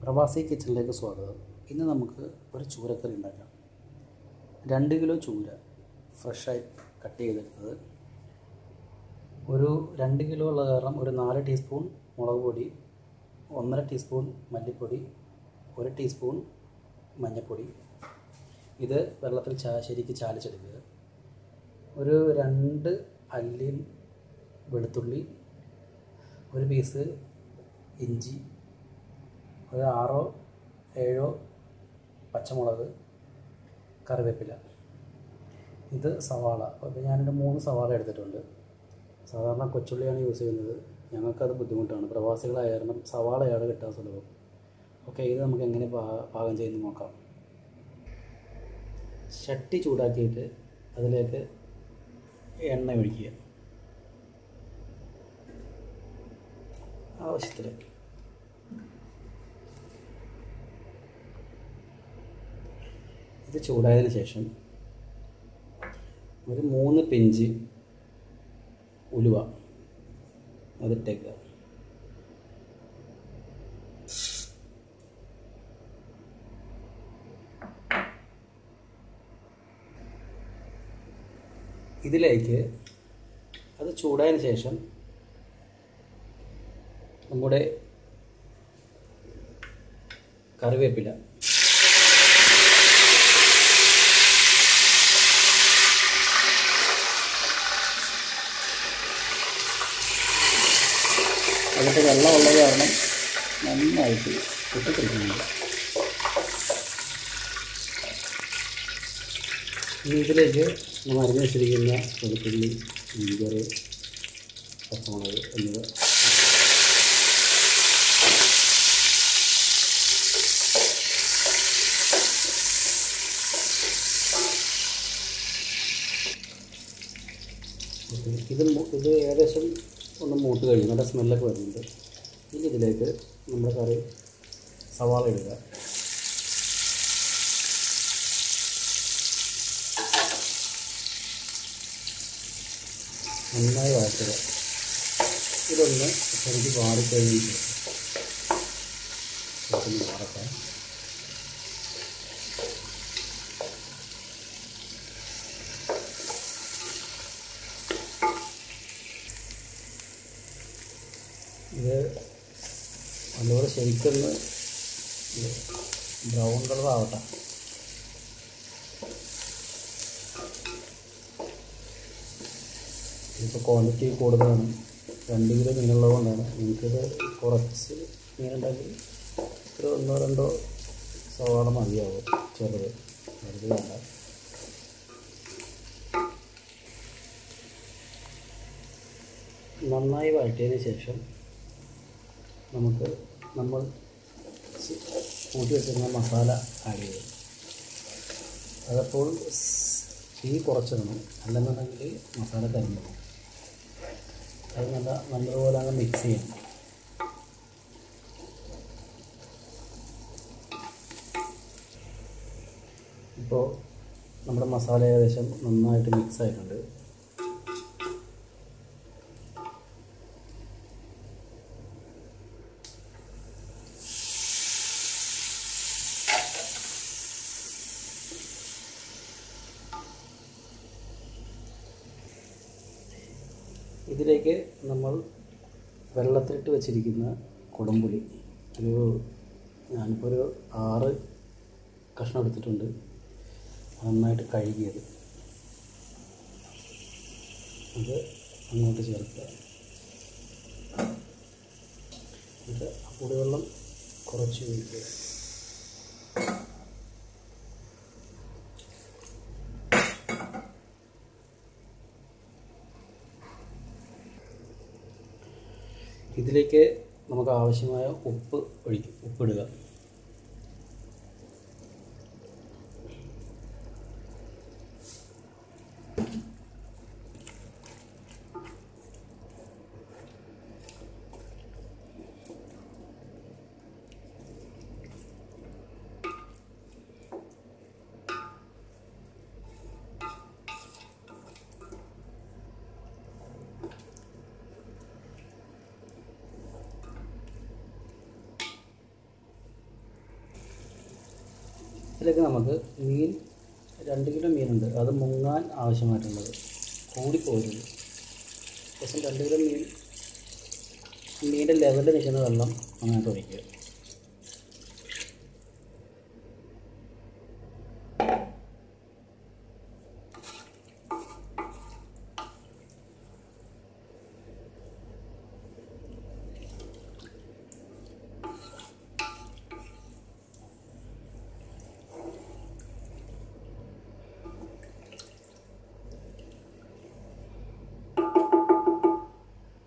പ്രവാസി കിച്ചണിലേക്ക് സ്വാഗതം ഇന്ന് നമുക്ക് ഒരു ചൂരക്കറി ഉണ്ടാക്കാം രണ്ട് കിലോ ചൂര ഫ്രഷായി കട്ട് ചെയ്തെടുത്തത് ഒരു രണ്ട് കിലോ ഉള്ള കാരണം ഒരു നാല് ടീസ്പൂൺ മുളക് പൊടി ഒന്നര ടീസ്പൂൺ മല്ലിപ്പൊടി ഒരു ടീസ്പൂൺ മഞ്ഞൾപ്പൊടി ഇത് വെള്ളത്തിൽ ചാ ശരിക്ക് ചാലിച്ചെടുക്കുക ഒരു രണ്ട് അല്ലി വെളുത്തുള്ളി ഒരു പീസ് ഇഞ്ചി ഒരു ആറോ ഏഴോ പച്ചമുളക് കറിവേപ്പില ഇത് സവാള അപ്പോൾ ഞാനൊരു മൂന്ന് സവാള എടുത്തിട്ടുണ്ട് സാധാരണ കൊച്ചുള്ളിയാണ് യൂസ് ചെയ്യുന്നത് ഞങ്ങൾക്കത് ബുദ്ധിമുട്ടാണ് പ്രവാസികളായ കാരണം സവാളയാണ് കിട്ടാൻ സുലഭം ഓക്കെ ഇത് നമുക്ക് എങ്ങനെ പാ പാകം ചെയ്യുന്നു നോക്കാം ചട്ടി ചൂടാക്കിയിട്ട് അതിലേക്ക് എണ്ണ ഒഴിക്കുക ആവശ്യത്തിന് ഇത് ചൂടായതിന് ശേഷം ഒരു മൂന്ന് പിഞ്ച് ഉലുവ അതിട്ടേക്കുക ഇതിലേക്ക് അത് ചൂടായതിന് ശേഷം നമ്മുടെ കറിവേപ്പില അതിൻ്റെ വെള്ളമുള്ളത് കാരണം നന്നായിട്ട് പൊട്ടിത്തെറിക്കുന്നുണ്ട് ഇനി ഇതിലേക്ക് നമ്മൾ അരിഞ്ഞ് വെച്ചിരിക്കുന്ന വെളുത്തുള്ളി ഇഞ്ചി പച്ചമുളക് എന്നിവ ഓക്കെ. ഇത് മു- ഇത് ഏകദേശം ഒന്ന് മൂത്ത് കഴിഞ്ഞു നല്ല സ്മെല്ലൊക്കെ വരുന്നുണ്ട് ഇനി ഇതിലേക്ക് നമ്മുടെ കറി സവാള ഇടുക നന്നായി വഴറ്റുക ഇതൊന്ന് ശരിക്ക് വാടിക്കഴിഞ്ഞ് ശേഷം ഇതൊന്ന് വറക്കാം ഇത് അതുപോലെ ശരിക്കൊന്ന് ബ്രൗൺ കളർ ആവട്ടെ ഇതിപ്പോൾ ക്വാണ്ടിറ്റി കൂടുതലാണ് രണ്ട് കിലോ മീനുള്ളത് കൊണ്ടാണ് നിങ്ങൾക്കിത് കുറച്ച് മീനുണ്ടെങ്കിൽ ഒരു ഒന്നോ രണ്ടോ സവാള മതിയാവും ചെറുത് ചെറുത് വേണ്ട നന്നായി വഴറ്റിയതിന് ശേഷം നമുക്ക് നമ്മൾ ചി- കൂട്ടി വെച്ചിരുന്ന മസാല ആഡ് ചെയ്യും അതപ്പോൾ സ് തീ കുറച്ചിടണം അല്ലെന്നുണ്ടെങ്കിൽ മസാല കരിഞ്ഞു പോകും അത് നല്ല നല്ലതുപോലെ അങ്ങ് മിക്സ് ചെയ്യണം ഇപ്പോൾ നമ്മുടെ മസാല ഏകദേശം നന്നായിട്ട് മിക്സ് ആയിട്ടുണ്ട് ഇതിലേക്ക് നമ്മൾ വെള്ളത്തിലിട്ട് വെച്ചിരിക്കുന്ന കുടംപുളി ഒരു ഞാനിപ്പോൾ ഒരു ആറ് കഷ്ണം എടുത്തിട്ടുണ്ട് നന്നായിട്ട് കഴുകിയത് അത് അങ്ങോട്ട് ചേർക്കുക ഇത് ആ പുളിവെള്ളം കുറച്ച് ഒഴിക്കുക ഇതിലേക്ക് നമുക്ക് ആവശ്യമായ ഉപ്പ് ഒഴിക്കും ഉപ്പിടുക ഇതിലേക്ക് നമുക്ക് മീൻ രണ്ട് കിലോ മീനുണ്ട് അത് മുങ്ങാൻ ആവശ്യമായിട്ടുള്ളത് കൂടിപ്പോകരുത് ഏകദേശം രണ്ട് കിലോ മീൻ മീനിൻ്റെ ലെവലിൽ നിൽക്കുന്ന വെള്ളം നന്നായിട്ട് ഒഴിക്കുക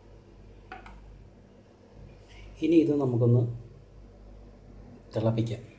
ഇനി ഇത് നമുക്കൊന്ന് തിളപ്പിക്കാം